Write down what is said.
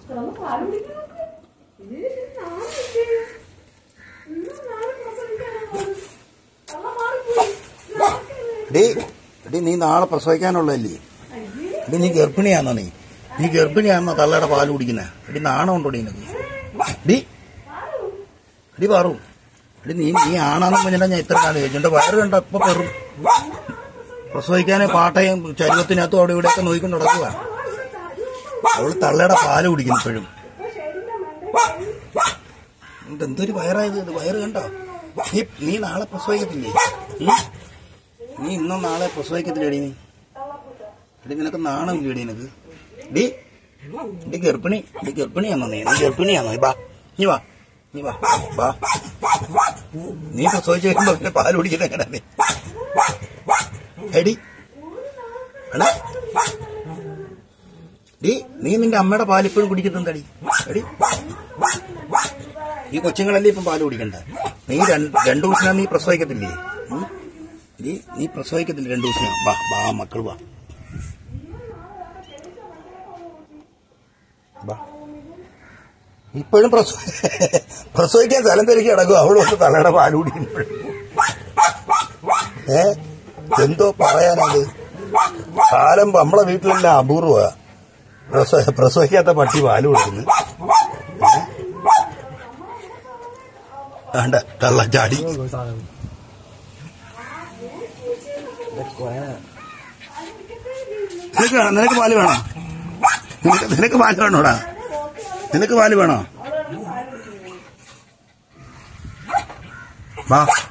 കിടന്ന് പാല് കുടിക്കുന്നൊക്കെ. ഇത് നാണില്ലേ? ഇന്ന് നാളെ പ്രസവിക്കാനാ പോകുന്നത്. തള്ള മാറിപ്പോയി. നാണക്കേട്. എടി എടി നീ നാളെ പ്രസവിക്കാനുള്ളതല്ലേ എടി നീ ഗർഭിണിയാന്നോ നീ നീ ഗർഭിണിയാന്നോ തള്ളയുടെ പാല് കുടിക്കുന്നേ എടി നാണം ഉണ്ടോ നിനക്ക് എടി എടി പാറു എടി നീ നീ ആണാന്ന് പറഞ്ഞാ ഞാൻ ഇത്ര കാലം ചോദിച്ചു എന്റെ വയറ് കണ്ട ഇപ്പൊ പെറും പ്രസവിക്കാനെ പാട്ടയും ചരുവത്തിനകത്തും അവിടെ ഇവിടെയൊക്കെ നോക്കിക്കൊണ്ട് നടക്കുക അവള് തള്ളയുടെ പാല് കുടിക്കുന്നു ഇപ്പോഴും ഇത് എന്തൊരു വയറായത് ഇത് വയറ് കണ്ടോ നീ നീ നാളെ പ്രസവിക്കത്തില്ലേ ഉം? നീ ഇന്നും നാളെ പ്രസവിക്കത്തില്ലേടി നീ എടി നിനക്ക് നാണമില്ലേടി നിനക്ക് ഡി ഡി ഗർഭിണി ഡി ഗർഭിണിയാണോ നീ നീ ഗർഭിണിയാണോ ബാ നീ വാ നീ വാ വാ നീ പ്രസവിച്ച് കഴിയുമ്പോ പിന്നെ പാല് കുടിക്കുന്നത് എങ്ങനെ നീ എടി എടാ ഡി നീ നിന്റെ അമ്മയുടെ പാൽ ഇപ്പോഴും കുടിക്കുന്നുണ്ടടി എടി ഈ കൊച്ചുങ്ങളല്ലേ ഇപ്പം പാല് കുടിക്കണ്ട നീ രണ്ട് രണ്ടു ദിവസം നീ പ്രസവിക്കത്തില്ലേ ഉം? നീ നീ പ്രസവിക്കത്തില്ല രണ്ടു ദിവസം വാ വാ മക്കൾ വാ വാ ഇപ്പോഴും പ്രസവ പ്രസവിക്കാൻ സ്ഥലം തിരക്കി കിടക്കും അവള് വന്ന് തലയുടെ പാല് കുടിക്കുമ്പോഴും ഏ എന്തോ പറയാനത് കാലം നമ്മളെ വീട്ടിലെല്ലാം അപൂർവ പ്രസവ പ്രസവിക്കാത്ത പട്ടി പാല് കൊടുക്കുന്നു വേണ്ട തള്ള ചാടി നിനക്ക് വേണം നിനക്ക് പാല് വേണോ നിനക്ക് നിനക്ക് പാല് വേണോടാ നിനക്ക് പാല് വേണോ വാ